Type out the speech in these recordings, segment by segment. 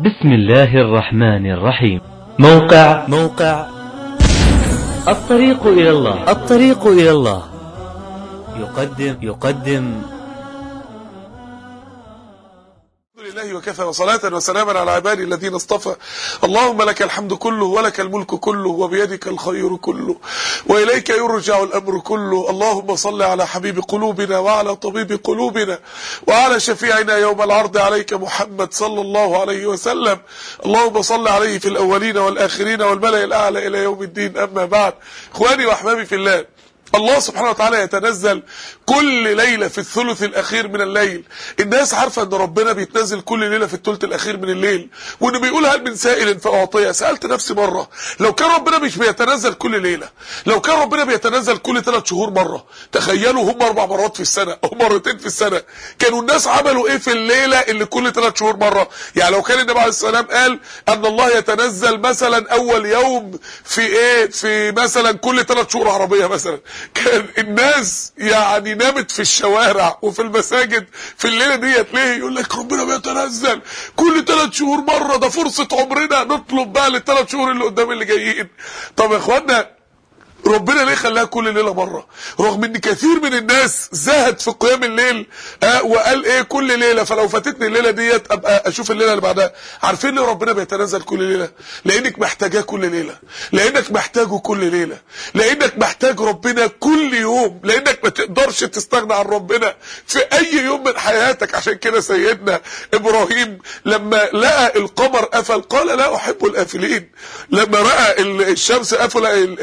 بسم الله الرحمن الرحيم موقع موقع الطريق إلى الله الطريق إلى الله يقدم يقدم الحمد لله وكفى وصلاة وسلاما على عبادي الذين اصطفى اللهم لك الحمد كله ولك الملك كله وبيدك الخير كله وإليك يرجع الأمر كله اللهم صل على حبيب قلوبنا وعلى طبيب قلوبنا وعلى شفيعنا يوم العرض عليك محمد صلى الله عليه وسلم اللهم صل عليه في الأولين والآخرين والملأ الأعلى إلى يوم الدين أما بعد إخواني وأحبابي في الله الله سبحانه وتعالى يتنزل كل ليلة في الثلث الأخير من الليل الناس عارفة أن ربنا بيتنزل كل ليلة في الثلث الأخير من الليل وأنه بيقول هل من سائل فأعطيه سألت نفسي مرة لو كان ربنا مش بيتنزل كل ليلة لو كان ربنا بيتنزل كل ثلاث شهور مرة تخيلوا هم أربع مرات في السنة أو مرتين في السنة كانوا الناس عملوا إيه في الليلة اللي كل ثلاث شهور مرة يعني لو كان النبي عليه السلام قال أن الله يتنزل مثلا أول يوم في إيه في مثلا كل ثلاث شهور عربية مثلا كان الناس يعني نامت في الشوارع وفي المساجد في الليله ديت ليه يقول لك ربنا بيتنزل كل ثلاث شهور مره ده فرصه عمرنا نطلب بقى للثلاث شهور اللي قدام اللي جايين طب يا اخوانا ربنا ليه خلاها كل ليله مره رغم ان كثير من الناس زهد في قيام الليل آه وقال ايه كل ليله فلو فاتتني الليله ديت ابقى اشوف الليله اللي بعدها عارفين ليه ربنا بيتنزل كل ليله لانك محتاجاه كل ليله لانك محتاجه كل ليله لانك محتاج ربنا كل يوم لانك ما تقدرش تستغنى عن ربنا في اي يوم من حياتك عشان كده سيدنا ابراهيم لما لقى القمر قفل قال لا احب الافلين لما راى الشمس قفل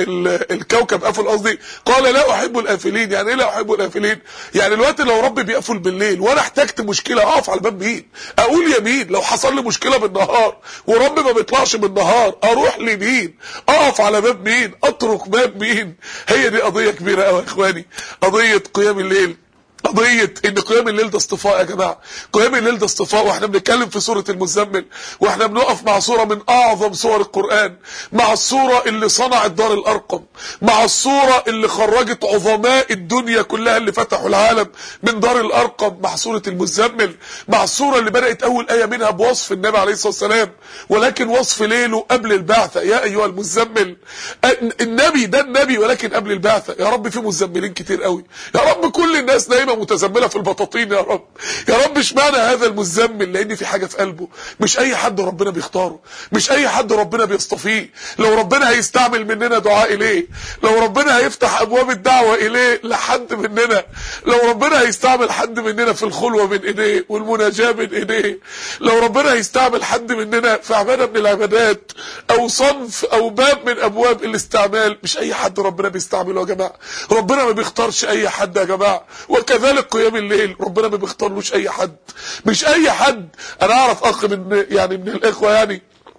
الكوكب قفل قصدي قال لا احب الافلين يعني ايه لا احب الافلين يعني الوقت لو ربي بيقفل بالليل وانا احتجت مشكله اقف على باب مين اقول يمين لو حصل لي مشكله بالنهار وربي ما بيطلعش بالنهار اروح لمين اقف على باب مين اترك باب مين هي دي قضيه كبيره قوي يا اخواني قضيه قيام الليل قضية ان قيام الليل ده اصطفاء يا جماعة قيام الليل ده اصطفاء واحنا بنتكلم في سورة المزمل واحنا بنقف مع سورة من اعظم سور القرآن مع السورة اللي صنعت دار الارقم مع السورة اللي خرجت عظماء الدنيا كلها اللي فتحوا العالم من دار الارقم مع سورة المزمل مع السورة اللي بدأت اول اية منها بوصف النبي عليه الصلاة والسلام ولكن وصف ليله قبل البعثة يا ايها المزمل النبي ده النبي ولكن قبل البعثة يا رب في مزملين كتير قوي يا رب كل الناس نايمة متزمله في البطاطين يا رب يا رب اشمعنى هذا المزمل لان في حاجه في قلبه مش اي حد ربنا بيختاره مش اي حد ربنا بيصطفيه لو ربنا هيستعمل مننا دعاء اليه لو ربنا هيفتح ابواب الدعوه اليه لحد مننا لو ربنا هيستعمل حد مننا في الخلوه من ايديه والمناجاه من ايديه لو ربنا هيستعمل حد مننا في عباده من العبادات او صنف او باب من ابواب الاستعمال مش اي حد ربنا بيستعمله يا جماعه ربنا ما بيختارش اي حد يا جماعه وكذلك كذلك قيام الليل ربنا ما بيختارلوش اي حد مش اي حد انا اعرف اخ من يعني من الاخوه يعني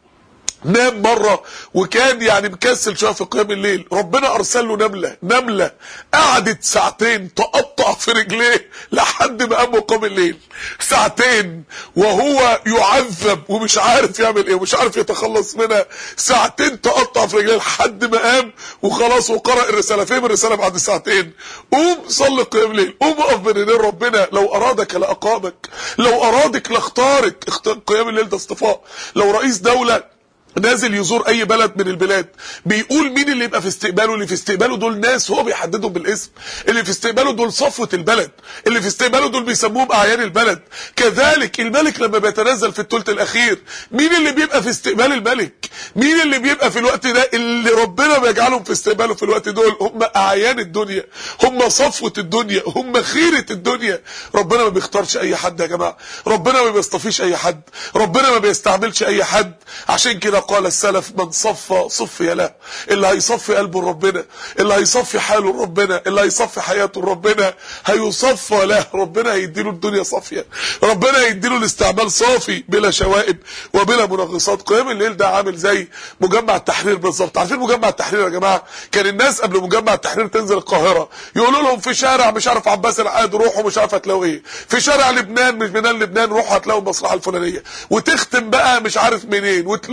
نام مرة وكان يعني مكسل شوية في قيام الليل ربنا ارسل له نملة نملة قعدت ساعتين تقطع في رجليه لحد ما قام قام الليل ساعتين وهو يعذب ومش عارف يعمل ايه ومش عارف يتخلص منها ساعتين تقطع في رجليه لحد ما قام وخلاص وقرأ الرسالة فين الرسالة بعد ساعتين قوم صلي قيام الليل قوم اقف بين ايدين ربنا لو ارادك لاقامك لو ارادك لاختارك قيام الليل ده اصطفاء لو رئيس دولة نازل يزور اي بلد من البلاد بيقول مين اللي يبقى في استقباله اللي في استقباله دول ناس هو بيحددهم بالاسم اللي في استقباله دول صفوة البلد اللي في استقباله دول بيسموهم اعيان البلد كذلك الملك لما بيتنزل في الثلث الاخير مين اللي بيبقى في استقبال الملك مين اللي بيبقى في الوقت ده اللي ربنا بيجعلهم في استقباله في الوقت دول هم اعيان الدنيا هم صفوة الدنيا هم خيرة الدنيا ربنا ما بيختارش اي حد يا جماعة ربنا ما بيصطفيش اي حد ربنا ما بيستعملش اي حد عشان كده قال السلف من صفى صفي له اللي هيصفي قلبه لربنا اللي هيصفي حاله لربنا اللي هيصفي حياته لربنا هيصفى له ربنا هيديله الدنيا صافيه ربنا هيديله الاستعمال صافي بلا شوائب وبلا منغصات قيام الليل ده عامل زي مجمع التحرير بالظبط عارفين مجمع التحرير يا جماعه كان الناس قبل مجمع التحرير تنزل القاهره يقولوا لهم في شارع مش عارف عباس العقاد روحوا مش عارف هتلاقوا ايه في شارع لبنان مش بنان لبنان روحوا هتلاقوا المصلحه الفلانيه وتختم بقى مش عارف منين وتلف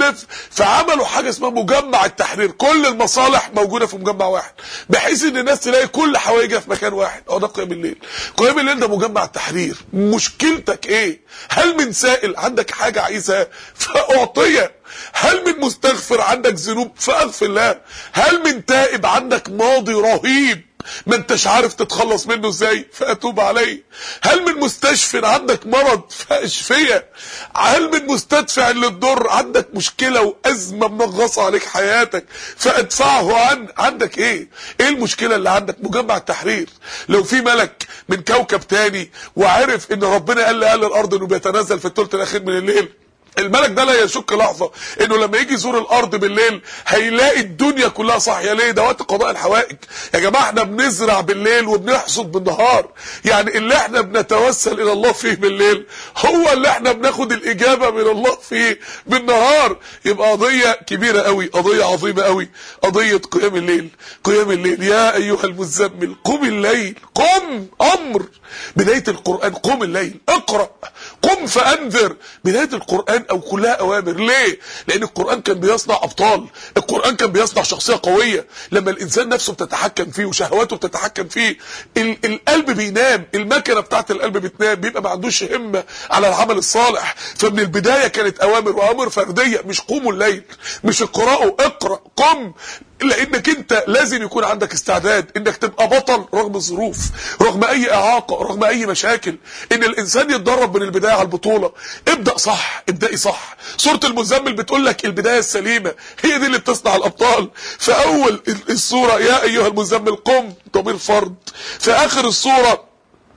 فعملوا حاجه اسمها مجمع التحرير كل المصالح موجوده في مجمع واحد بحيث ان الناس تلاقي كل حوائجها في مكان واحد اه ده قيام الليل قيام الليل ده مجمع التحرير مشكلتك ايه هل من سائل عندك حاجه عايزها فاعطيه هل من مستغفر عندك ذنوب فاغفر الله هل من تائب عندك ماضي رهيب ما انتش عارف تتخلص منه ازاي فاتوب عليه هل من مستشفى عندك مرض فاشفيه هل من مستدفع للضر عندك مشكله وازمه منغصه عليك حياتك فادفعه عن عندك ايه ايه المشكله اللي عندك مجمع التحرير لو في ملك من كوكب تاني وعرف ان ربنا قال لاهل الارض انه بيتنزل في الثلث الاخير من الليل الملك ده لا يشك لحظة انه لما يجي يزور الارض بالليل هيلاقي الدنيا كلها صاحية ليه ده وقت قضاء الحوائج يا جماعة احنا بنزرع بالليل وبنحصد بالنهار يعني اللي احنا بنتوسل الى الله فيه بالليل هو اللي احنا بناخد الاجابة من الله فيه بالنهار يبقى قضية كبيرة قوي قضية عظيمة قوي قضية قيام الليل قيام الليل يا ايها المزمل قم الليل قم امر بداية القرآن قم الليل اقرأ قم فانذر بداية القرآن او كلها اوامر ليه لان القرآن كان بيصنع ابطال القرآن كان بيصنع شخصية قوية لما الانسان نفسه بتتحكم فيه وشهواته بتتحكم فيه ال القلب بينام المكنة بتاعت القلب بتنام بيبقى ما عندوش همة على العمل الصالح فمن البداية كانت اوامر واوامر فردية مش قوموا الليل مش اقرأوا اقرأ قم لانك انت لازم يكون عندك استعداد انك تبقى بطل رغم الظروف رغم اي اعاقة رغم اي مشاكل ان الانسان يتدرب من البداية على البطولة ابدأ صح ابدأي صح سورة المزمل بتقول لك البداية السليمة هي دي اللي بتصنع الابطال في اول السورة يا ايها المزمل قم ضمير فرد في اخر السورة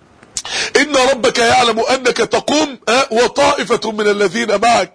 إن ربك يعلم أنك تقوم وطائفة من الذين معك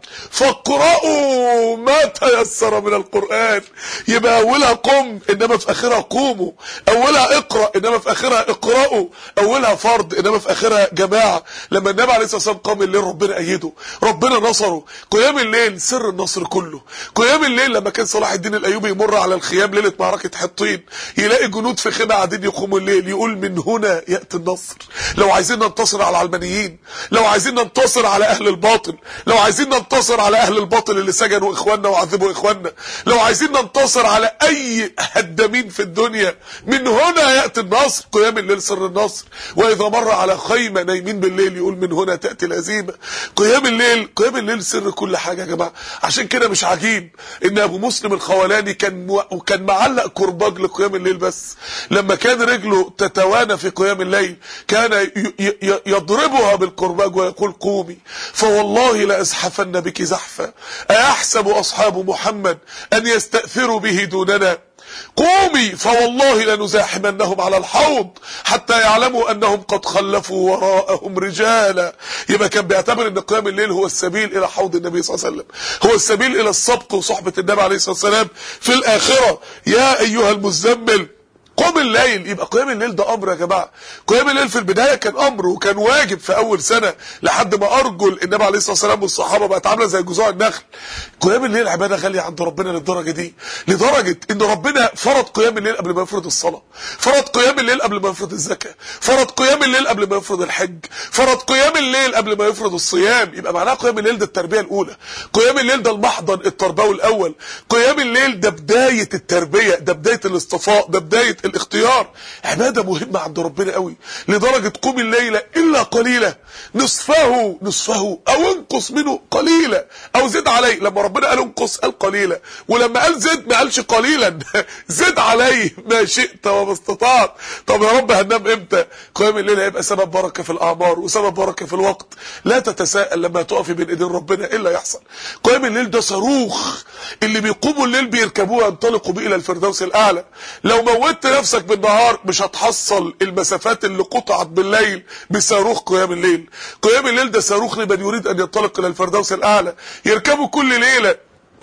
فاقرأوا ما تيسر من القرآن يبقى أولها قم إنما في آخرها قوموا أولها اقرأ إنما في آخرها اقرأوا أولها فرض إنما في آخرها جماعة لما النبي عليه الصلاة والسلام قام الليل ربنا أيده ربنا نصره قيام الليل سر النصر كله قيام الليل لما كان صلاح الدين الأيوبي يمر على الخيام ليلة معركة حطين يلاقي جنود في خيمة قاعدين يقوموا الليل يقول من هنا يأتي النصر لو عايزين ننتصر على العلمانيين لو عايزين ننتصر على اهل الباطل لو عايزين ننتصر على اهل الباطل اللي سجنوا اخواننا وعذبوا اخواننا لو عايزين ننتصر على اي هدامين في الدنيا من هنا ياتي النصر قيام الليل سر النصر واذا مر على خيمه نايمين بالليل يقول من هنا تاتي الهزيمه قيام الليل قيام الليل سر كل حاجه يا جماعه عشان كده مش عجيب ان ابو مسلم الخولاني كان مو... كان معلق كرباج لقيام الليل بس لما كان رجله تتوانى في قيام الليل كان ي... يضربها بالكرباج ويقول قومي فوالله لأزحفن بك زحفا أيحسب أصحاب محمد أن يستأثروا به دوننا قومي فوالله لنزاحمنهم على الحوض حتى يعلموا انهم قد خلفوا وراءهم رجالا يبقى كان بيعتبر ان قيام الليل هو السبيل الى حوض النبي صلى الله عليه وسلم هو السبيل الى السبق وصحبة النبي عليه الصلاة والسلام في الاخرة يا ايها المزمل قم الليل يبقى قيام الليل ده امر يا جماعه قيام الليل في البدايه كان امر وكان واجب في اول سنه لحد ما ارجل النبي عليه الصلاه والسلام والصحابه بقت عامله زي جذوع النخل قيام الليل عباده غاليه عند ربنا للدرجه دي لدرجه ان ربنا فرض قيام الليل قبل ما يفرض الصلاه فرض قيام الليل قبل ما يفرض الزكاه فرض قيام الليل قبل ما يفرض الحج فرض قيام الليل قبل ما يفرض الصيام يبقى معناها قيام الليل ده التربيه الاولى قيام الليل ده المحضن التربوي الاول قيام الليل ده بدايه التربيه ده بدايه الاصطفاء ده بدايه الاختيار عبادة مهمة عند ربنا قوي لدرجة قوم الليلة إلا قليلة نصفه نصفه أو انقص منه قليلة أو زد عليه لما ربنا قال انقص قال قليلة ولما قال زد ما قالش قليلا زد عليه ما شئت وما استطعت طب يا رب هننام امتى قيام الليل هيبقى سبب بركة في الأعمار وسبب بركة في الوقت لا تتساءل لما تقفي بين ايدين ربنا إلا يحصل قيام الليل ده صاروخ اللي بيقوموا الليل بيركبوه ينطلقوا بيه إلى الفردوس الأعلى لو موتت نفسك بالنهار مش هتحصل المسافات اللي قطعت بالليل بصاروخ قيام الليل قيام الليل ده صاروخ لمن يريد ان ينطلق الى الفردوس الاعلى يركبوا كل ليله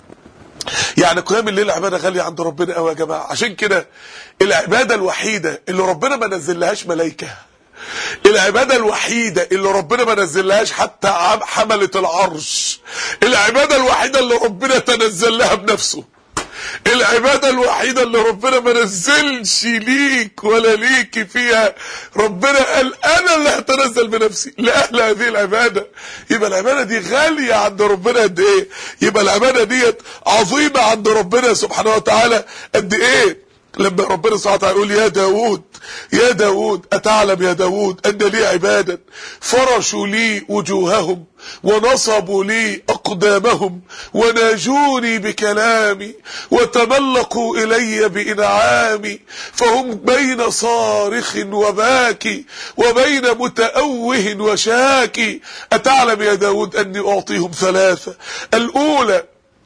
يعني قيام الليل عباده غاليه عند ربنا قوي يا جماعه عشان كده العباده الوحيده اللي ربنا ما نزلهاش ملائكه العبادة الوحيدة اللي ربنا ما نزلهاش حتى حملة العرش العبادة الوحيدة اللي ربنا تنزل لها بنفسه العبادة الوحيدة اللي ربنا ما نزلش ليك ولا ليك فيها ربنا قال انا اللي هتنزل بنفسي لاهل هذه العبادة يبقى العبادة دي غالية عند ربنا قد ايه يبقى العبادة ديت عظيمة عند ربنا سبحانه وتعالى قد ايه لما ربنا سبحانه وتعالى يقول يا داود يا داود أتعلم يا داود أن لي عبادا فرشوا لي وجوههم ونصبوا لي أقدامهم وناجوني بكلامي وتملقوا إلي بإنعامي فهم بين صارخ وباكي وبين متأوه وشاكي أتعلم يا داود أني أعطيهم ثلاثة الأولى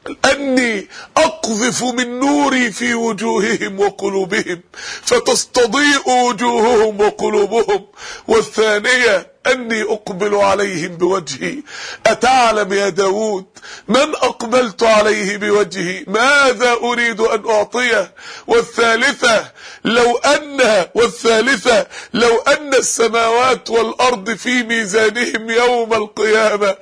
أني أقذف من نوري في وجوههم وقلوبهم فتستضيء وجوههم وقلوبهم والثانية أني أقبل عليهم بوجهي أتعلم يا داود من أقبلت عليه بوجهي ماذا أريد أن أعطيه والثالثة لو أن والثالثة لو أن السماوات والأرض في ميزانهم يوم القيامة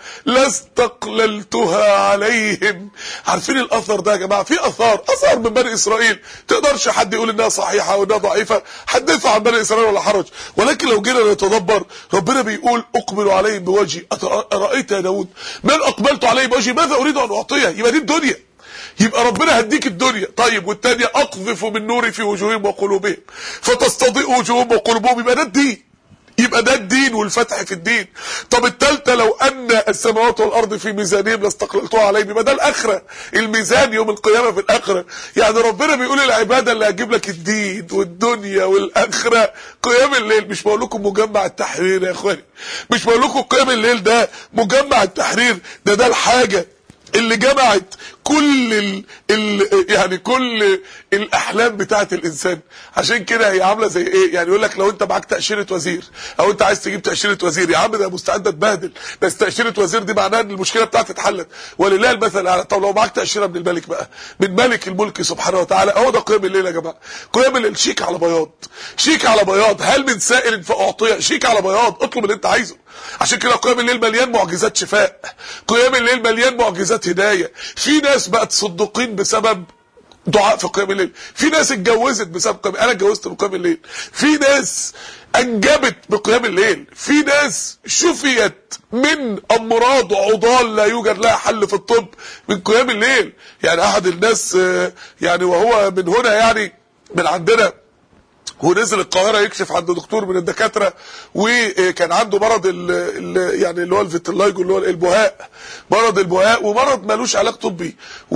لاستقللتها عليهم عارفين الأثر ده يا جماعة في أثار أثر من بني إسرائيل تقدرش حد يقول إنها صحيحة وإنها ضعيفة حدثوا عن بني إسرائيل ولا حرج ولكن لو جينا نتدبر ربنا بيقول أقبل عليهم بوجهي أرأيت يا داود من أقبلت عليه بوجهي ماذا أريد أن أعطيه يبقى دي الدنيا يبقى ربنا هديك الدنيا طيب والتانية أقذف من نوري في وجوههم وقلوبهم فتستضيء وجوههم وقلوبهم يبقى ده الدين يبقى ده الدين والفتح في الدين طب التالتة لو ان السماوات والارض في ميزانهم لاستقللتها عليهم يبقى ده الاخره الميزان يوم القيامه في الاخره يعني ربنا بيقول العباده اللي هتجيب لك الدين والدنيا والاخره قيام الليل مش بقول لكم مجمع التحرير يا اخواني مش بقول لكم قيام الليل ده مجمع التحرير ده ده الحاجه اللي جمعت كل ال ال يعني كل الاحلام بتاعت الانسان عشان كده هي عامله زي ايه يعني يقول لك لو انت معاك تاشيره وزير او انت عايز تجيب تاشيره وزير يا عم ده مستعد اتبهدل بس تاشيره وزير دي معناها ان المشكله بتاعتي اتحلت ولله المثل الاعلى طب لو معاك تاشيره من الملك بقى من ملك الملك سبحانه وتعالى هو ده قيام الليل يا جماعه قيام الليل شيك على بياض شيك على بياض هل من سائل فاعطيه شيك على بياض اطلب اللي انت عايزه عشان كده قيام الليل مليان معجزات شفاء قيام الليل مليان معجزات هدايه في ناس بقت صدقين بسبب دعاء في قيام الليل في ناس اتجوزت بسبب قيام انا اتجوزت بقيام الليل في ناس انجبت بقيام الليل في ناس شفيت من امراض عضال لا يوجد لها حل في الطب من قيام الليل يعني احد الناس يعني وهو من هنا يعني من عندنا ونزل القاهرة يكشف عند دكتور من الدكاترة وكان عنده مرض ال ال يعني اللي هو الفيتلايجو اللي هو البهاء مرض البهاء ومرض مالوش علاج طبي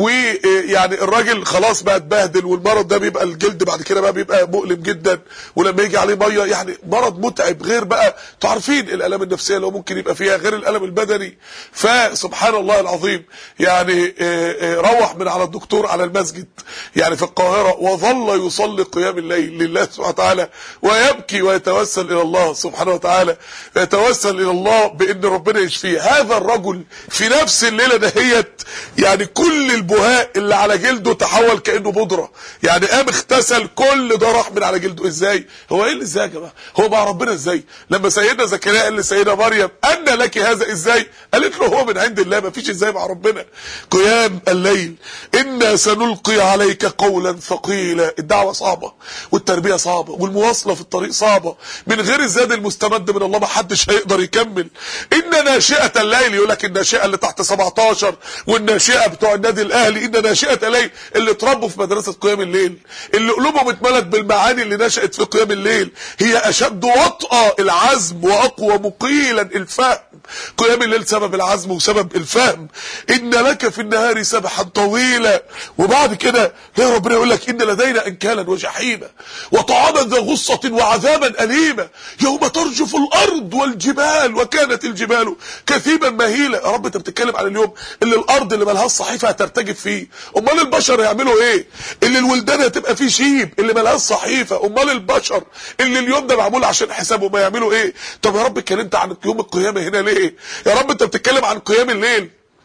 ويعني الراجل خلاص بقى اتبهدل والمرض ده بيبقى الجلد بعد كده بقى بيبقى مؤلم جدا ولما يجي عليه ميه يعني مرض متعب غير بقى تعرفين الالام النفسيه اللي هو ممكن يبقى فيها غير الالم البدني فسبحان الله العظيم يعني روح من على الدكتور على المسجد يعني في القاهرة وظل يصلي قيام الليل لله سبحانه وتعالى ويبكي ويتوسل الى الله سبحانه وتعالى يتوسل الى الله بان ربنا يشفيه هذا الرجل في نفس الليله دهيت يعني كل البهاء اللي على جلده تحول كانه بودره يعني قام اغتسل كل ده راح من على جلده ازاي هو ايه اللي ازاي يا جماعه هو مع ربنا ازاي لما سيدنا زكريا قال لسيدنا مريم ان لك هذا ازاي قالت له هو من عند الله ما فيش ازاي مع ربنا قيام الليل انا سنلقي عليك قولا ثقيلا الدعوه صعبه والتربيه صعبه والمواصله في الطريق صعبه من غير الزاد المستمد من الله ما حدش هيقدر يكمل ان ناشئه الليل يقول لك الناشئه اللي تحت 17 والناشئه بتوع النادي الاهلي ان ناشئه الليل اللي اتربوا في مدرسه قيام الليل اللي قلوبهم اتملت بالمعاني اللي نشأت في قيام الليل هي اشد وطأة العزم واقوى مقيلا الفهم قيام الليل سبب العزم وسبب الفهم ان لك في النهار سبحا طويلا وبعد كده يا ربنا يقول لك ان لدينا انكالا وجحيما وطعاما ذا غصة وعذابا أليما يوم ترجف الأرض والجبال وكانت الجبال كثيبا مهيلة يا رب انت بتتكلم عن اليوم اللي الأرض اللي ملهاش صحيفة هترتجف فيه أمال البشر يعملوا إيه اللي الولدان هتبقى فيه شيب اللي ملهاش صحيفة أمال البشر اللي اليوم ده معمول عشان حسابهم ما يعملوا إيه طب يا رب اتكلمت عن يوم القيامة هنا ليه يا رب انت بتتكلم عن قيام الليل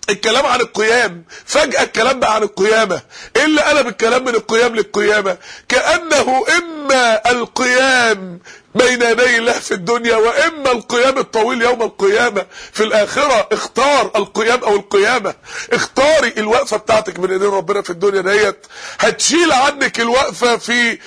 الكلام عن القيام فجأة الكلام بقى عن القيامة ايه اللي قلب الكلام من القيام للقيامة كأنه اما القيام بين يدي الله في الدنيا واما القيام الطويل يوم القيامة في الاخرة اختار القيام او القيامة اختاري الوقفة بتاعتك من ايدين ربنا في الدنيا ديت هتشيل عنك الوقفة في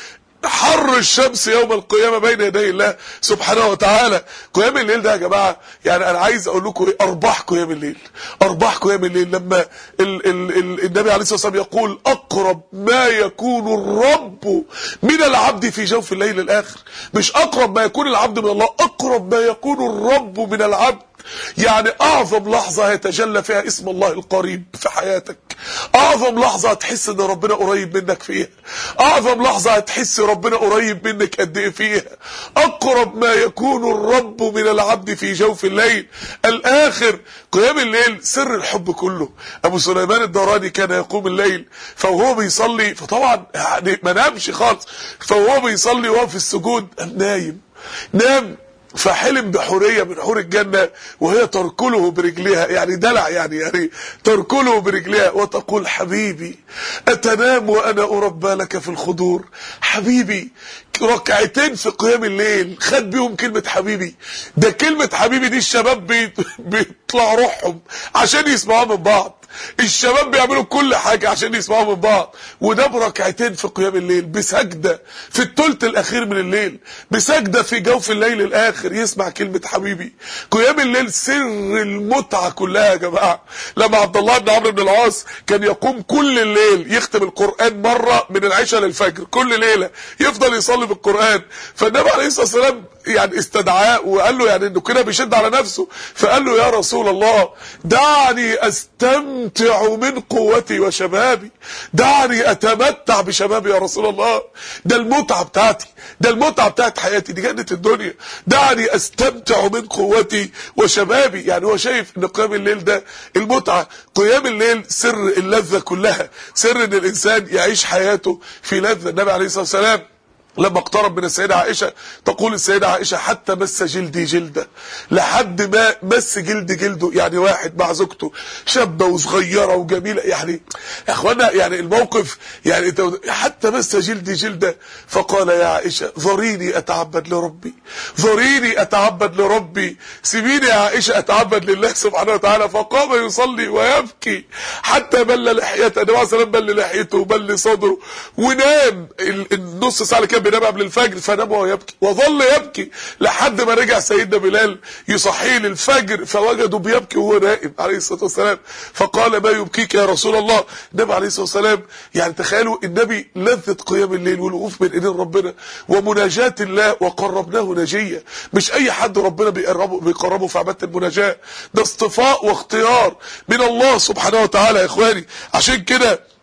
حر الشمس يوم القيامة بين يدي الله سبحانه وتعالى قيام الليل ده يا جماعة يعني انا عايز اقول لكم ايه ارباح قيام الليل ارباح قيام الليل لما ال ال ال النبي عليه الصلاة والسلام يقول اقرب ما يكون الرب من العبد في جوف الليل الاخر مش اقرب ما يكون العبد من الله اقرب ما يكون الرب من العبد يعني اعظم لحظة هيتجلى فيها اسم الله القريب في حياتك اعظم لحظة هتحس ان ربنا قريب منك فيها اعظم لحظة هتحس ربنا قريب منك قد ايه فيها اقرب ما يكون الرب من العبد في جوف الليل الاخر قيام الليل سر الحب كله ابو سليمان الدراني كان يقوم الليل فهو بيصلي فطبعا يعني ما نامش خالص فهو بيصلي وهو في السجود قام نايم نام فحلم بحورية من حور الجنة وهي تركله برجلها يعني دلع يعني يعني تركله برجلها وتقول حبيبي أتنام وأنا أربى لك في الخدور حبيبي ركعتين في قيام الليل خد بيهم كلمة حبيبي ده كلمة حبيبي دي الشباب بيت- بيطلع روحهم عشان يسمعوها من بعض الشباب بيعملوا كل حاجة عشان يسمعوا من بعض وده بركعتين في قيام الليل بسجدة في الثلث الأخير من الليل بسجدة في جوف الليل الآخر يسمع كلمة حبيبي قيام الليل سر المتعة كلها يا جماعة لما عبد الله بن عمرو بن العاص كان يقوم كل الليل يختم القرآن مرة من العشاء للفجر كل ليلة يفضل يصلي بالقرآن فالنبي عليه الصلاة والسلام يعني استدعاه وقال له يعني انه كده بيشد على نفسه فقال له يا رسول الله دعني استمتع من قوتي وشبابي دعني اتمتع بشبابي يا رسول الله ده المتعة بتاعتي ده المتعة بتاعت حياتي دي جنة الدنيا دعني استمتع من قوتي وشبابي يعني هو شايف ان قيام الليل ده المتعة قيام الليل سر اللذة كلها سر ان الانسان يعيش حياته في لذة النبي عليه الصلاة والسلام لما اقترب من السيدة عائشة تقول السيدة عائشة حتى مس جلدي جلدة لحد ما مس جلد جلده يعني واحد مع زوجته شابة وصغيرة وجميلة يعني يا اخوانا يعني الموقف يعني انت حتى مس جلدي جلدة فقال يا عائشة ذريني اتعبد لربي ذريني اتعبد لربي سيبيني يا عائشة اتعبد لله سبحانه وتعالى فقام يصلي ويبكي حتى بل لحيته النبي عليه الصلاة والسلام بل لحيته وبل صدره ونام ال- النص ساعة اللي كان بينام قبل الفجر فنام وهو يبكي وظل يبكي لحد ما رجع سيدنا بلال يصحيه للفجر فوجده بيبكي وهو نائم عليه الصلاة والسلام فقال ما يبكيك يا رسول الله النبي عليه الصلاة والسلام يعني تخيلوا النبي لذة قيام الليل والوقوف بين ايدين ربنا ومناجاة الله وقربناه نجية مش اي حد ربنا بيقربه بيقربه في عبادة المناجاة ده اصطفاء واختيار من الله سبحانه وتعالى يا اخواني عشان كده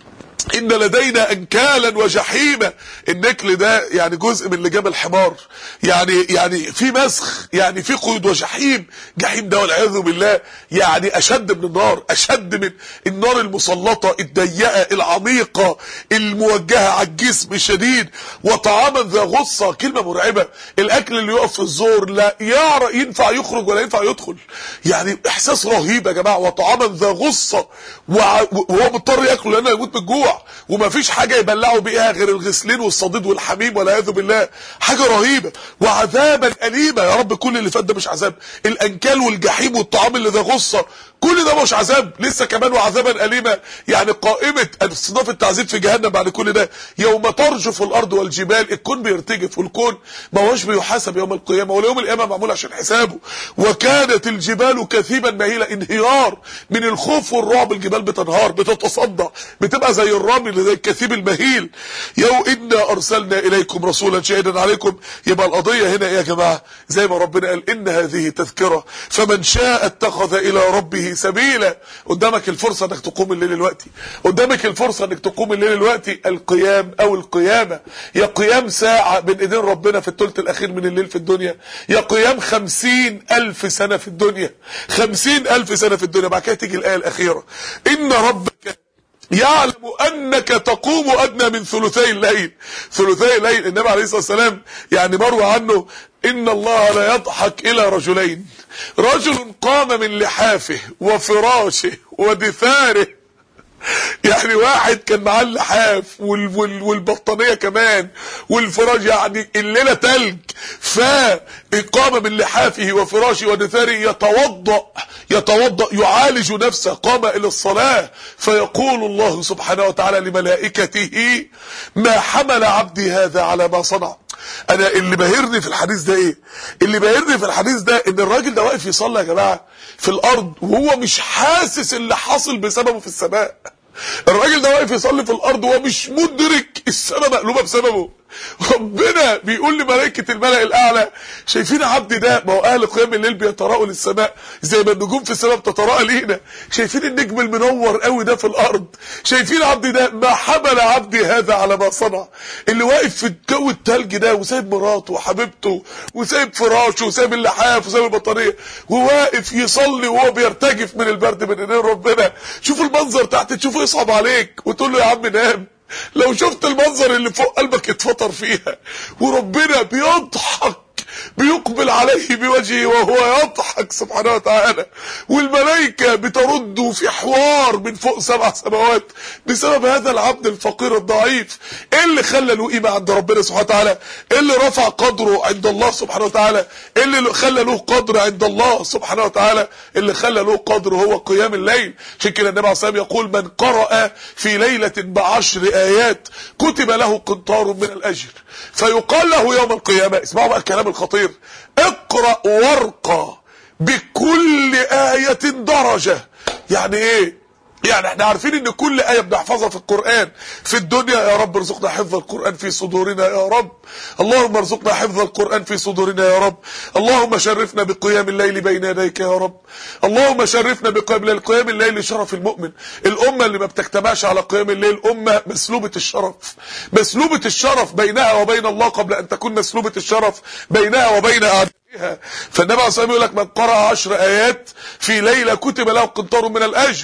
ان لدينا انكالا وجحيما النكل ده يعني جزء من لجام الحمار يعني يعني في مسخ يعني في قيود وجحيم جحيم ده والعياذ بالله يعني اشد من النار اشد من النار المسلطه الضيقه العميقه الموجهه على الجسم الشديد وطعاما ذا غصه كلمه مرعبه الاكل اللي يقف في الزور لا يعرف ينفع يخرج ولا ينفع يدخل يعني احساس رهيب يا جماعه وطعاما ذا غصه وع- وهو مضطر ياكل لانه يموت من الجوع ومفيش حاجه يبلعوا بيها غير الغسلين والصديد والحميم والعياذ بالله حاجه رهيبه وعذابا اليما يا رب كل اللي فات ده مش عذاب الانكال والجحيم والطعام اللي ده غصه كل ده مش عذاب لسه كمان وعذابا اليما يعني قائمه اصناف التعذيب في جهنم بعد كل ده يوم ترجف الارض والجبال الكون بيرتجف والكون ما هوش بيحاسب يوم القيامه ولا يوم القيامه معمول عشان حسابه وكانت الجبال كثيبا مهيله انهيار من الخوف والرعب الجبال بتنهار بتتصدع بتبقى زي الرمل زي الكثيب المهيل يو انا ارسلنا اليكم رسولا شاهدا عليكم يبقى القضيه هنا ايه يا جماعه زي ما ربنا قال ان هذه تذكره فمن شاء اتخذ الى ربه سبيلا قدامك الفرصه انك تقوم الليل دلوقتي قدامك الفرصه انك تقوم الليل دلوقتي القيام او القيامه يا قيام ساعه بين ايدين ربنا في الثلث الاخير من الليل في الدنيا يا قيام خمسين الف سنه في الدنيا خمسين الف سنه في الدنيا بعد كده تيجي الايه الاخيره ان ربك يعلم انك تقوم ادنى من ثلثي الليل ثلثي الليل النبي عليه الصلاه والسلام يعني مروى عنه ان الله لا يضحك الى رجلين رجل قام من لحافه وفراشه ودثاره يعني واحد كان معاه اللحاف وال وال والبطانيه كمان والفراش يعني الليله تلج فقام من لحافه وفراشه ودثاره يتوضا يتوضا يعالج نفسه قام الى الصلاه فيقول الله سبحانه وتعالى لملائكته ما حمل عبدي هذا على ما صنع انا اللي باهرني في الحديث ده ايه اللي باهرني في الحديث ده ان الراجل ده واقف يصلي يا جماعه في الارض وهو مش حاسس اللي حاصل بسببه في السماء الراجل ده واقف يصلي في الارض وهو مش مدرك السماء مقلوبه بسببه ربنا بيقول لملائكه الملأ الاعلى شايفين عبدي ده ما هو اهل قيام الليل بيتراءوا للسماء زي ما النجوم في السماء بتتراءى لينا شايفين النجم المنور قوي ده في الارض شايفين عبدي ده ما حمل عبدي هذا على ما صنع اللي واقف في الجو التلج ده وسايب مراته وحبيبته وسايب فراشه وسايب اللحاف وسايب البطانيه وواقف يصلي وهو بيرتجف من البرد من ايدين ربنا شوف المنظر تحت تشوفه يصعب عليك وتقول له يا عم نام لو شفت المنظر اللي فوق قلبك اتفطر فيها وربنا بيضحك بيقبل عليه بوجهه وهو يضحك سبحانه وتعالى والملائكة بترد في حوار من فوق سبع سماوات بسبب هذا العبد الفقير الضعيف ايه اللي خلى له قيمة عند ربنا سبحانه وتعالى ايه اللي رفع قدره عند الله سبحانه وتعالى ايه اللي خلى له قدر عند الله سبحانه وتعالى اللي خلى له قدر هو قيام الليل عشان كده النبي عليه الصلاه والسلام يقول من قرأ في ليلة بعشر آيات كتب له قنطار من الأجر فيقال له يوم القيامة اسمعوا بقى الكلام الخطير اقرأ ورقة بكل آية درجة يعني ايه يعني احنا عارفين ان كل آية بنحفظها في القرآن في الدنيا يا رب ارزقنا حفظ القرآن في صدورنا يا رب اللهم ارزقنا حفظ القرآن في صدورنا يا رب اللهم شرفنا بقيام الليل بين يديك يا رب اللهم شرفنا بقيام الليل قيام الليل شرف المؤمن الأمة اللي ما بتجتمعش على قيام الليل أمة مسلوبة الشرف مسلوبة الشرف بينها وبين الله قبل أن تكون مسلوبة الشرف بينها وبين أعدائها فالنبي عليه الصلاة والسلام يقول لك من قرأ عشر آيات في ليلة كتب له قنطار من الأجر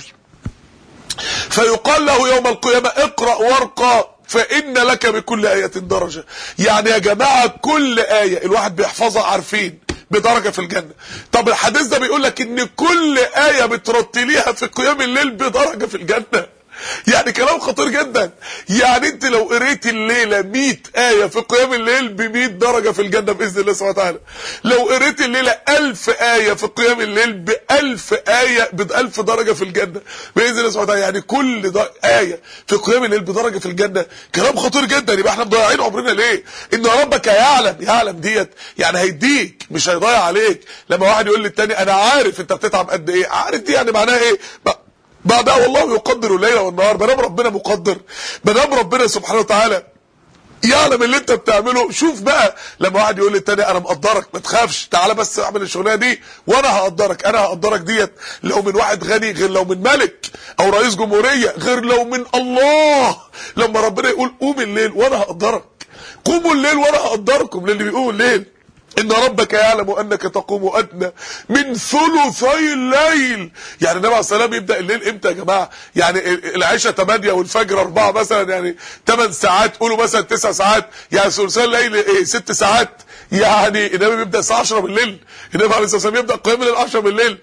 فيقال له يوم القيامة اقرأ ورقة فإن لك بكل آية درجة يعني يا جماعة كل آية الواحد بيحفظها عارفين بدرجة في الجنة طب الحديث ده بيقول لك ان كل آية بترتليها في قيام الليل بدرجة في الجنة يعني كلام خطير جدا يعني انت لو قريت الليلة 100 آية في قيام الليل ب 100 درجة في الجنة بإذن الله سبحانه وتعالى لو قريت الليلة 1000 آية في قيام الليل ب 1000 آية ب 1000 درجة في الجنة بإذن الله سبحانه وتعالى يعني كل در... آية في قيام الليل بدرجة في الجنة كلام خطير جدا يبقى احنا مضيعين عمرنا ليه ان ربك يعلم يعلم ديت يعني هيديك مش هيضيع عليك لما واحد يقول للتاني انا عارف انت بتتعب قد ايه عارف دي يعني معناها ايه بعدها والله يقدر الليل والنهار ما دام ربنا مقدر ما دام ربنا سبحانه وتعالى يعلم اللي انت بتعمله شوف بقى لما واحد يقول للتاني انا مقدرك ما تخافش تعالى بس اعمل الشغلانه دي وانا هقدرك انا هقدرك ديت لو من واحد غني غير لو من ملك او رئيس جمهوريه غير لو من الله لما ربنا يقول قوم الليل وانا هقدرك قوموا الليل وانا هقدركم للي بيقول الليل ان ربك يعلم انك تقوم ادنى من ثلثي الليل يعني النبي عليه السلام يبدا الليل امتى يا جماعه يعني العشاء 8 والفجر 4 مثلا يعني 8 ساعات قولوا مثلا 9 ساعات يعني ثلثي الليل ايه 6 ساعات يعني النبي بيبدا الساعه 10 بالليل النبي عليه الصلاه والسلام يبدا قيام الليل 10 بالليل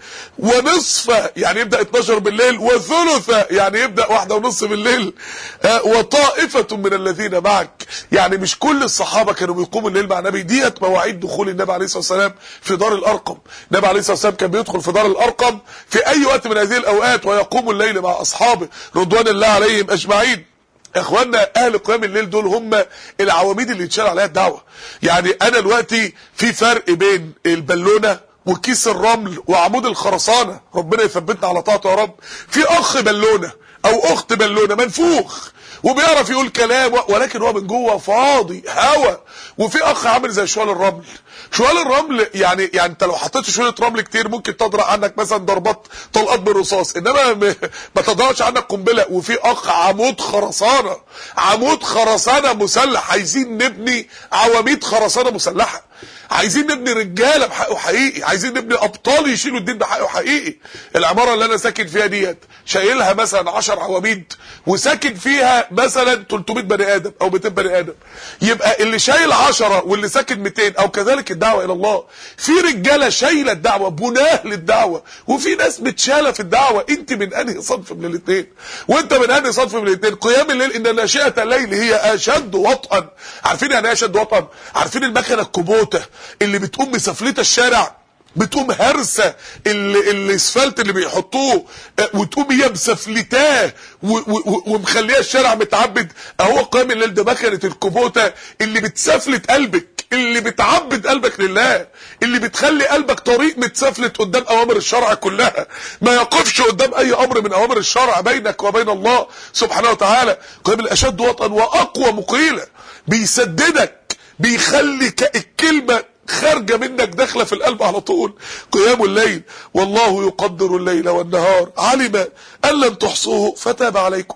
ونصف يعني يبدا 12 بالليل وثلث يعني يبدا واحدة ونص بالليل آه وطائفه من الذين معك يعني مش كل الصحابه كانوا بيقوموا الليل مع النبي ديت مواعيد دخول النبي عليه الصلاه والسلام في دار الارقم النبي عليه الصلاه والسلام كان بيدخل في دار الارقم في اي وقت من هذه الاوقات ويقوم الليل مع اصحابه رضوان الله عليهم اجمعين اخواننا اهل قيام الليل دول هم العواميد اللي يتشال عليها الدعوه يعني انا دلوقتي في فرق بين البالونه وكيس الرمل وعمود الخرسانه ربنا يثبتنا على طاعته يا رب في اخ بالونه او اخت بالونه منفوخ وبيعرف يقول كلام ولكن هو من جوه فاضي هوا وفي اخ عامل زي شوال الرمل شوال الرمل يعني يعني انت لو حطيت شويه رمل كتير ممكن تضرع عنك مثلا ضربات طلقات بالرصاص انما ما تضرعش عنك قنبله وفي اخ عمود خرسانه عمود خرسانه مسلح عايزين نبني عواميد خرسانه مسلحه عايزين نبني رجاله بحقه حقيقي عايزين نبني ابطال يشيلوا الدين بحقه حقيقي العماره اللي انا ساكن فيها ديت شايلها مثلا 10 عواميد وساكن فيها مثلا 300 بني ادم او 200 بني ادم يبقى اللي شايل 10 واللي ساكن 200 او كذلك الدعوه الى الله في رجاله شايله الدعوه بناه للدعوه وفي ناس متشاله في الدعوه انت من انهي صنف من الاثنين وانت من انهي صنف من الاثنين قيام الليل ان ناشئه الليل هي اشد وطئا عارفين يعني ايه اشد وطئا عارفين المكنه الكوبوته اللي بتقوم مسفلته الشارع بتقوم هرسه ال- الاسفلت اللي بيحطوه آه، وتقوم هي مسفلتاه و- و- ومخليه الشارع متعبد اهو قيام الليل ده مكنه الكوبوته اللي بتسفلت قلبك اللي بتعبد قلبك لله اللي بتخلي قلبك طريق متسفلت قدام اوامر الشرع كلها ما يقفش قدام اي امر من اوامر الشرع بينك وبين الله سبحانه وتعالى قيام الاشد وطئا واقوى مقيله بيسددك بيخلي ك- الكلمه خارجه منك داخله في القلب على طول قيام الليل والله يقدر الليل والنهار علم ان لن تحصوه فتاب عليكم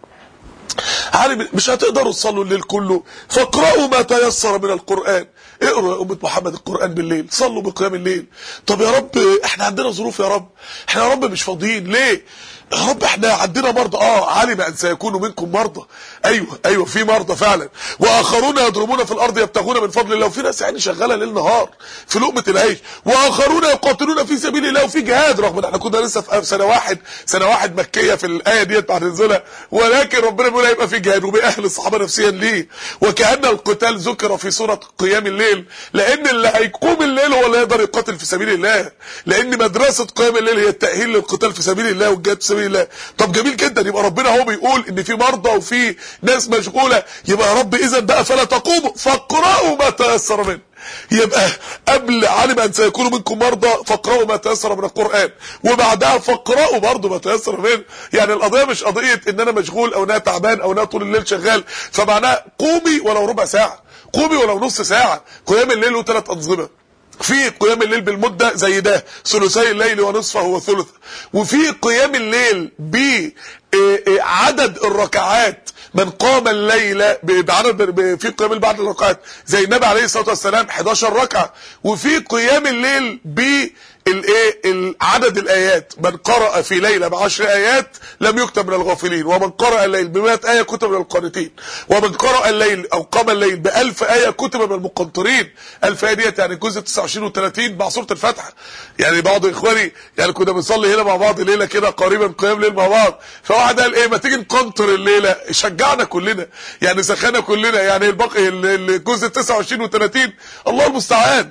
عالم مش هتقدروا تصلوا الليل كله فاقرأوا ما تيسر من القرآن اقرأوا يا أمة محمد القرآن بالليل صلوا بقيام الليل طب يا رب احنا عندنا ظروف يا رب احنا يا رب مش فاضيين ليه يا رب احنا عندنا مرضى اه علم ان سيكون منكم مرضى ايوه ايوه في مرضى فعلا واخرون يضربون في الارض يبتغون من فضل الله وفي ناس يعني شغاله ليل نهار في لقمه العيش واخرون يقاتلون في سبيل الله وفي جهاد رغم ان احنا كنا لسه في سنه واحد سنه واحد مكيه في الايه ديت بعد نزولها ولكن ربنا بيقول هيبقى في جهاد وبيأهل الصحابه نفسيا ليه وكأن القتال ذكر في سوره قيام الليل لان اللي هيقوم الليل هو اللي يقدر يقاتل في سبيل الله لان مدرسه قيام الليل هي التأهيل للقتال في سبيل الله والجهاد في سبيل الله طب جميل جدا يبقى ربنا هو بيقول ان في مرضى وفي ناس مشغوله يبقى يا رب اذا بقى فلا تقوموا فاقرأوا ما تيسر منه يبقى قبل علم ان سيكون منكم مرضى فاقرأوا ما تيسر من القرآن وبعدها فاقرأوا برضه ما تيسر منه يعني القضية مش قضية ان انا مشغول او ان انا تعبان او ان انا طول الليل شغال فمعناها قومي ولو ربع ساعة قومي ولو نص ساعة قيام الليل له ثلاث انظمه في قيام الليل بالمدة زي ده ثلثي الليل ونصفه وثلث وفي قيام الليل بعدد الركعات من قام الليل بعدد ب- في قيام الليل بعد الركعات زي النبي عليه الصلاة والسلام 11 ركعة وفي قيام الليل ب الايه عدد الايات من قرأ في ليلة بعشر ايات لم يكتب من الغافلين ومن قرأ الليل بمئة ايه كتب من القانتين ومن قرأ الليل او قام الليل بألف ايه كتب من المقنطرين ألف ايه ديت يعني جزء 29 و30 مع سورة الفاتحة يعني بعض اخواني يعني كنا بنصلي هنا مع بعض ليلة كده قريبا قيام ليل مع بعض فواحد قال ايه ما تيجي نقنطر الليلة شجعنا كلنا يعني سخنا كلنا يعني الباقي ال- الجزء 29 و30 الله المستعان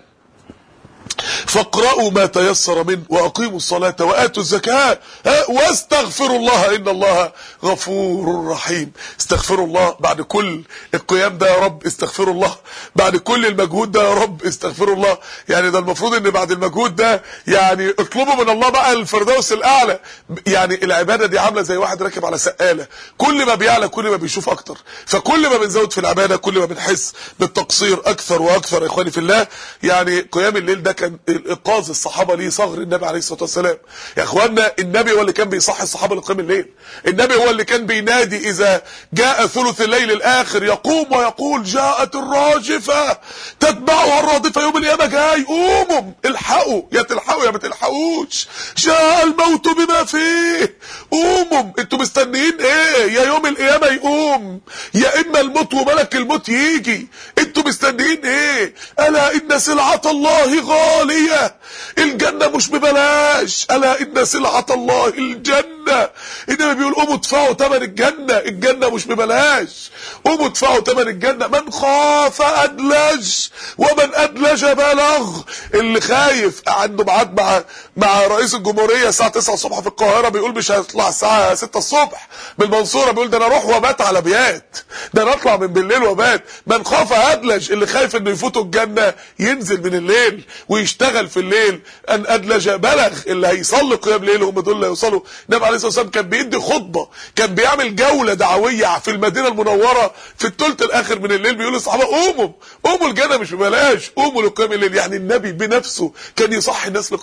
فاقرأوا ما تيسر منه وأقيموا الصلاة وآتوا الزكاة ها، واستغفروا الله إن الله غفور رحيم استغفروا الله بعد كل القيام ده يا رب استغفروا الله بعد كل المجهود ده يا رب استغفروا الله يعني ده المفروض ان بعد المجهود ده يعني اطلبوا من الله بقى الفردوس الأعلى يعني العبادة دي عاملة زي واحد راكب على سقالة كل ما بيعلى كل ما بيشوف أكتر فكل ما بنزود في العبادة كل ما بنحس بالتقصير أكثر وأكثر يا إخواني في الله يعني قيام الليل ده كان إيقاظ الصحابة ليه صغر النبي عليه الصلاة والسلام يا إخواننا النبي هو اللي كان بيصحي الصحابة لقيام الليل النبي هو اللي كان بينادي إذا جاء ثلث الليل الآخر يقوم ويقول جاءت الراجفة تتبعها الرادفة يوم القيامة جاي قوموا الحقوا يا تلحقوا يا ما تلحقوش جاء الموت بما فيه قوموا انتوا مستنيين ايه يا يوم القيامة يقوم يا اما الموت وملك الموت يجي انتوا مستنيين ايه الا ان سلعة الله غالية الجنة مش ببلاش الا ان سلعة الله الجنة انما بيقول قوموا ادفعوا ثمن الجنة الجنة مش ببلاش قوموا ادفعوا ثمن الجنة من خاف ادلج ومن ادلج بلغ اللي خايف عنده ميعاد مع مع رئيس الجمهورية الساعة 9 الصبح في القاهرة بيقول مش هيطلع الساعة 6 الصبح من المنصورة بيقول ده انا اروح وابات على بيات ده انا اطلع من بالليل وابات من خاف ادلج اللي خايف انه يفوته الجنة ينزل من الليل ويشتغل في الليل ان ادلج بلغ اللي هيصلي قيام ليل هم دول اللي هيوصلوا النبي عليه الصلاة والسلام كان بيدي خطبة كان بيعمل جولة دعوية في المدينة المنورة في الثلث الاخر من الليل بيقول للصحابة قوموا قوموا الجنة مش ببلاش قوموا لقيام الليل يعني النبي بنفسه كان يصحي الناس لقيام الليل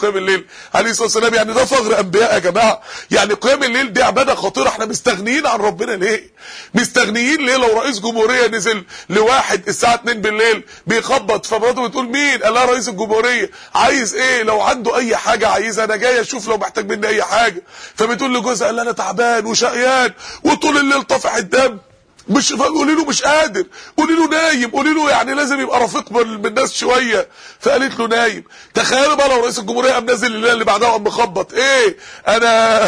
عليه الصلاه والسلام يعني ده فجر انبياء يا جماعه يعني قيام الليل دي عباده خطيره احنا مستغنيين عن ربنا ليه مستغنيين ليه لو رئيس جمهوريه نزل لواحد الساعه 2 بالليل بيخبط فمراته بتقول مين قال لها رئيس الجمهوريه عايز ايه لو عنده اي حاجه عايزها انا جاي اشوف لو محتاج مني اي حاجه فبتقول لجوزها قال لها انا تعبان وشقيان وطول الليل طافح الدم مش قولي له مش قادر قولي له نايم قولي له يعني لازم يبقى رفيق بال- بالناس شويه فقالت له نايم تخيلوا بقى لو رئيس الجمهوريه قام نازل الليله اللي بعدها وقام مخبط ايه انا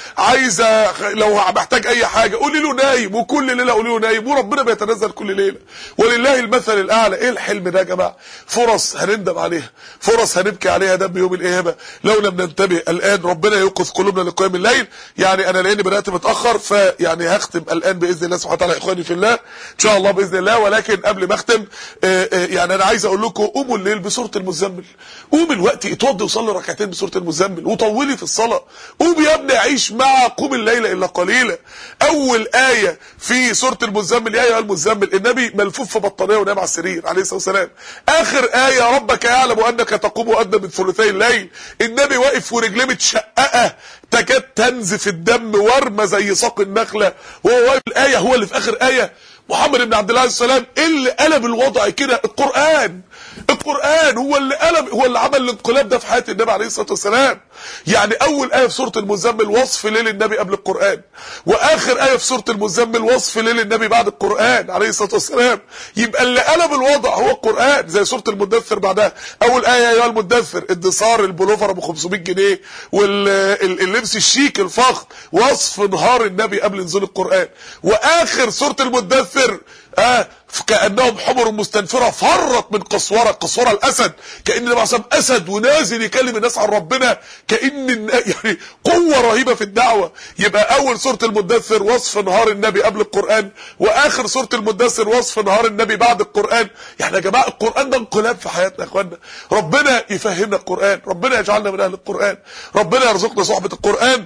عايزه لو محتاج اي حاجه قولي له نايم وكل ليله قولي له نايم وربنا بيتنزل كل ليله ولله المثل الاعلى ايه الحلم ده يا جماعه فرص هنندم عليها فرص هنبكي عليها دم يوم القيامه لو لم ننتبه الان ربنا يوقظ قلوبنا لقيام الليل يعني انا لاني بدات متاخر فيعني هختم الان باذن الله سبحانه وتعالى يا اخواني في الله ان شاء الله باذن الله ولكن قبل ما اختم آه، آه، يعني انا عايز اقول لكم قوموا الليل بسوره المزمل قوم الوقت اتوضي وصلي ركعتين بسوره المزمل وطولي في الصلاه قوم يا ابني عيش مع قوم الليل الا قليلا اول ايه في سوره المزمل يا ايها المزمل النبي ملفوف في بطانيه ونام على السرير عليه الصلاه والسلام اخر ايه ربك يعلم انك تقوم ادنى من ثلثي الليل النبي واقف ورجليه متشققه تكاد تنزف الدم ورمه زي ساق النخله وهو واقف الايه هو اللي في اخر ايه محمد بن عبد الله عليه السلام اللي قلب الوضع كده القران القران هو اللي قلب هو اللي عمل الانقلاب ده في حياه النبي عليه الصلاه والسلام يعني اول ايه في سوره المزمل وصف ليل النبي قبل القران واخر ايه في سوره المزمل وصف ليل النبي بعد القران عليه الصلاه والسلام يبقى اللي قلب الوضع هو القران زي سوره المدثر بعدها اول ايه يا ايها المدثر الدثار البلوفر ابو 500 جنيه واللبس الشيك الفخم وصف نهار النبي قبل نزول القران واخر سوره المدثر اه كانهم حمر مستنفره فرت من قسوره قسوره الاسد كان النبي عليه اسد ونازل يكلم الناس عن ربنا كان الن- يعني قوه رهيبه في الدعوه يبقى اول سوره المدثر وصف نهار النبي قبل القران واخر سوره المدثر وصف نهار النبي بعد القران يعني يا جماعه القران ده انقلاب في حياتنا يا اخوانا ربنا يفهمنا القران ربنا يجعلنا من اهل القران ربنا يرزقنا صحبه القران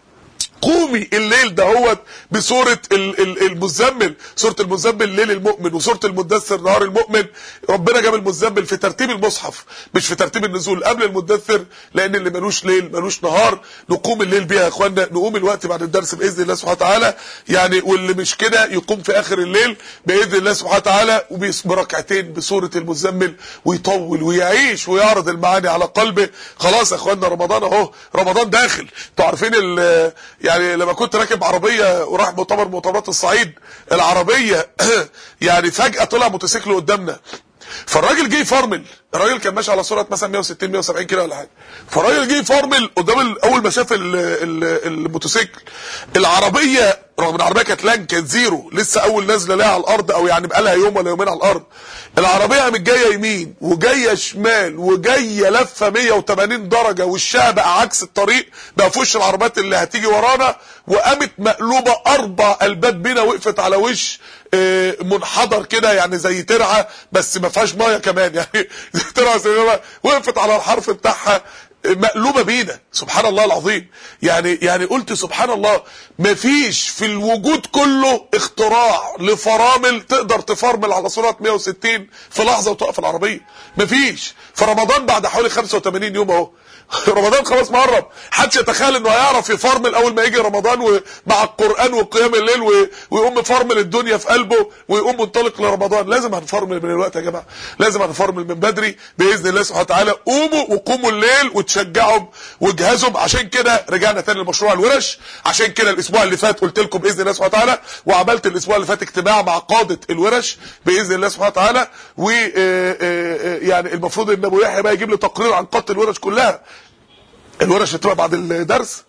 قومي الليل دهوت بسورة ال- ال- المزمل سورة المزمل ليل المؤمن وسورة المدثر نهار المؤمن ربنا جاب المزمل في ترتيب المصحف مش في ترتيب النزول قبل المدثر لان اللي ملوش ليل ملوش نهار نقوم الليل بيها يا اخوانا نقوم الوقت بعد الدرس باذن الله سبحانه وتعالى يعني واللي مش كده يقوم في اخر الليل باذن الله سبحانه وتعالى وبيس- بركعتين بسورة المزمل ويطول ويعيش ويعرض المعاني على قلبه خلاص يا اخوانا رمضان اهو رمضان داخل انتوا عارفين ال- يعني لما كنت راكب عربيه وراح مؤتمر مؤتمرات الصعيد العربيه يعني فجاه طلع موتوسيكل قدامنا فالراجل جه يفرمل الراجل كان ماشي على سرعه مثلا 160 170 كيلو ولا حاجه فالراجل جه يفرمل قدام ال- اول ما شاف ال- ال- الموتوسيكل العربيه رغم ان العربيه كانت لان كانت زيرو لسه اول نازله لها على الارض او يعني بقى لها يوم ولا يومين على الارض العربيه قامت جايه يمين وجايه شمال وجايه لفه 180 درجه وشها بقى عكس الطريق بقى في وش العربيات اللي هتيجي ورانا وقامت مقلوبه اربع الباب بينا وقفت على وش آه، منحدر كده يعني زي ترعه بس ما فيهاش ميه كمان يعني زي ترعه زي وقفت على الحرف بتاعها مقلوبه بينا سبحان الله العظيم يعني يعني قلت سبحان الله مفيش في الوجود كله اختراع لفرامل تقدر تفرمل على سرعه 160 في لحظه وتقف العربيه مفيش فرمضان بعد حوالي 85 يوم اهو رمضان خلاص مقرب محدش يتخيل انه هيعرف يفرمل اول ما يجي رمضان ومع القران وقيام الليل و- ويقوم مفرمل الدنيا في قلبه ويقوم منطلق لرمضان لازم هنفرمل من الوقت يا جماعه لازم هنفرمل من بدري باذن الله سبحانه وتعالى قوموا وقوموا الليل وتشجعهم واجهزهم عشان كده رجعنا تاني لمشروع الورش عشان كده الاسبوع اللي فات قلت لكم باذن الله سبحانه وتعالى وعملت الاسبوع اللي فات اجتماع مع قاده الورش باذن الله سبحانه وتعالى و آه، آه، آه، يعني المفروض ان ابو يحيى بقى يجيب لي تقرير عن قاده الورش كلها الورش هتبقى بعد الدرس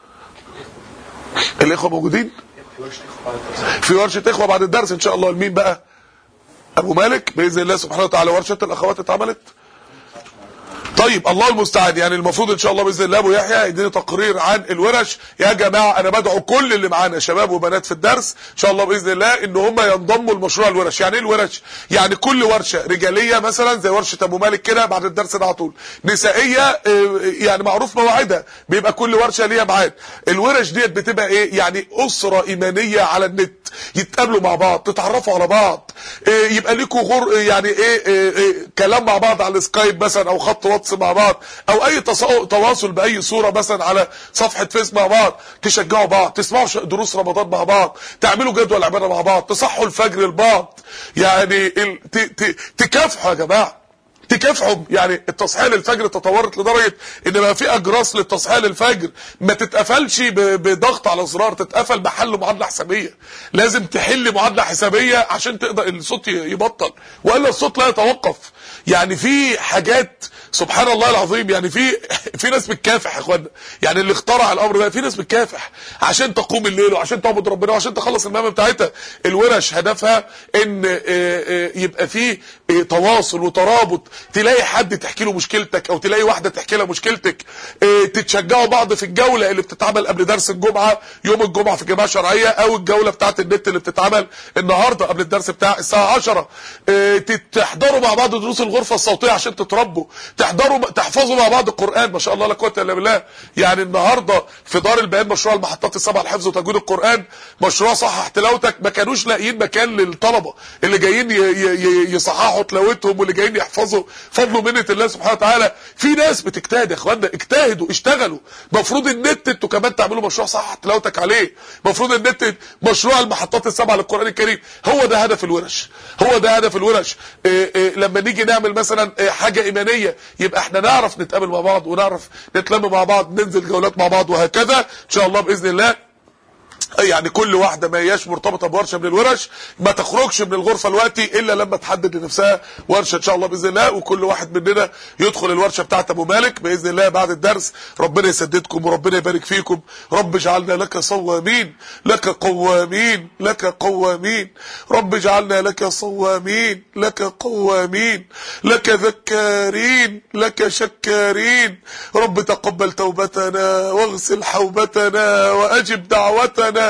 الاخوه موجودين في ورشه اخوه بعد الدرس ان شاء الله لمين بقى ابو مالك باذن الله سبحانه وتعالى ورشه الاخوات اتعملت طيب الله المستعان يعني المفروض ان شاء الله باذن الله ابو يحيى يديني تقرير عن الورش يا جماعه انا بدعو كل اللي معانا شباب وبنات في الدرس ان شاء الله باذن الله ان هم ينضموا لمشروع الورش يعني ايه الورش يعني كل ورشه رجاليه مثلا زي ورشه ابو مالك كده بعد الدرس ده على طول نسائيه آه، يعني معروف مواعيدها بيبقى كل ورشه ليها ميعاد الورش ديت بتبقى ايه يعني اسره ايمانيه على النت يتقابلوا مع بعض تتعرفوا على بعض إيه يبقى ليكوا غر يعني ايه, إيه, إيه كلام مع بعض على السكايب مثلا او خط واتس مع بعض او اي تصا- تواصل باي صوره مثلا على صفحه فيس مع بعض تشجعوا بعض تسمعوا ش- دروس رمضان مع بعض تعملوا جدول عباده مع بعض تصحوا الفجر لبعض يعني ال... ت... ت... تكافحوا يا جماعه تكافحوا يعني التصحيح للفجر تطورت لدرجه ان بقى في اجراس للتصحيح للفجر ما تتقفلش ب- بضغط على زرار تتقفل بحل معادله حسابيه لازم تحل معادله حسابيه عشان تقدر الصوت ي- يبطل والا الصوت لا يتوقف يعني في حاجات سبحان الله العظيم يعني في في ناس بتكافح يا اخوانا يعني اللي اخترع الامر ده في ناس بتكافح عشان تقوم الليل وعشان تعبد ربنا وعشان تخلص المهام بتاعتها الورش هدفها ان آه، آه، يبقى في آه، تواصل وترابط تلاقي حد تحكي له مشكلتك او تلاقي واحده تحكي لها مشكلتك آه، تتشجعوا بعض في الجوله اللي بتتعمل قبل درس الجمعه يوم الجمعه في الجماعه الشرعيه او الجوله بتاعه النت اللي بتتعمل النهارده قبل الدرس بتاع الساعه 10 آه، تت- تحضروا مع بعض دروس الغرفه الصوتيه عشان تتربوا تحضروا تحفظوا مع بعض القران ما شاء الله لا قوه الا بالله يعني النهارده في دار البيان مشروع المحطات السبع لحفظ وتجويد القران مشروع صحح تلاوتك ما كانوش لاقيين مكان للطلبه اللي جايين ي- ي- ي- يصححوا تلاوتهم واللي جايين يحفظوا فضل ومنه الله سبحانه وتعالى في ناس بتجتهد يا اخوانا اجتهدوا اشتغلوا المفروض النت انتوا كمان تعملوا مشروع صحح تلاوتك عليه المفروض النت مشروع المحطات السبع للقران الكريم هو ده هدف الورش هو ده هدف الورش إيه إيه لما نيجي نعمل مثلا إيه حاجه ايمانيه يبقى احنا نعرف نتقابل مع بعض ونعرف نتلم مع بعض ننزل جولات مع بعض وهكذا ان شاء الله باذن الله يعني كل واحده ما هياش مرتبطه بورشه من الورش ما تخرجش من الغرفه دلوقتي الا لما تحدد لنفسها ورشه ان شاء الله باذن الله وكل واحد مننا يدخل الورشه بتاعت ابو مالك باذن الله بعد الدرس ربنا يسددكم وربنا يبارك فيكم رب اجعلنا لك صوامين لك قوامين لك قوامين رب اجعلنا لك صوامين لك قوامين لك ذكارين لك شكارين رب تقبل توبتنا واغسل حوبتنا واجب دعوتنا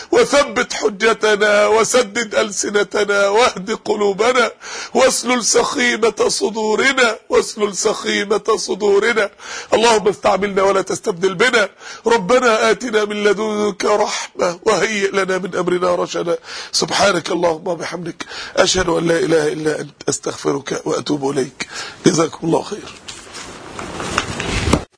وثبت حجتنا وسدد ألسنتنا واهد قلوبنا واسلل سخيمة صدورنا واسلل سخيمة صدورنا اللهم استعملنا ولا تستبدل بنا ربنا آتنا من لدنك رحمة وهيئ لنا من أمرنا رشدا سبحانك اللهم وبحمدك أشهد أن لا إله إلا أنت أستغفرك وأتوب إليك جزاكم الله خير